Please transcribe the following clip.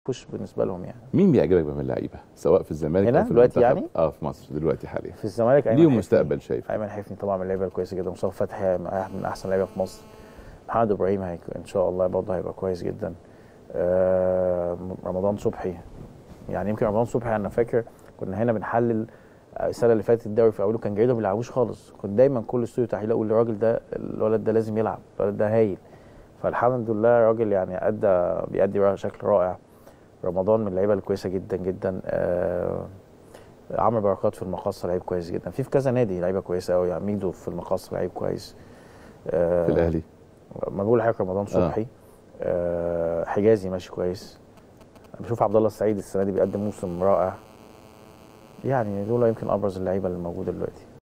بوش بالنسبه لهم يعني مين بيعجبك بقى من اللعيبه سواء في الزمالك هنا أو في دلوقتي المنتخب؟ يعني؟ اه في مصر دلوقتي حاليا في الزمالك ايمن ليهم حفني. مستقبل شايف ايمن حفني طبعا من اللعيبه الكويسه جدا مصطفى فتحي من احسن اللعيبه في مصر محمد ابراهيم هيك ان شاء الله برضه هيبقى كويس جدا آه رمضان صبحي يعني يمكن رمضان صبحي انا فاكر كنا هنا بنحلل السنه اللي فاتت الدوري في اوله كان جيد وما بيلعبوش خالص كنت دايما كل استوديو تحليل اقول الراجل ده الولد ده لازم يلعب الولد ده هايل فالحمد لله راجل يعني ادى بيأدي بشكل رائع رمضان من اللعيبه الكويسه جدا جدا آه عمرو بركات في المقصه لعيب كويس جدا في في كذا نادي لعيبه كويسه قوي يعني ميدو في المقصه لعيب كويس آه في الاهلي ما بقول لحضرتك رمضان صبحي آه حجازي ماشي كويس بشوف عبد الله السعيد السنه دي بيقدم موسم رائع يعني دول يمكن ابرز اللعيبه اللي موجوده دلوقتي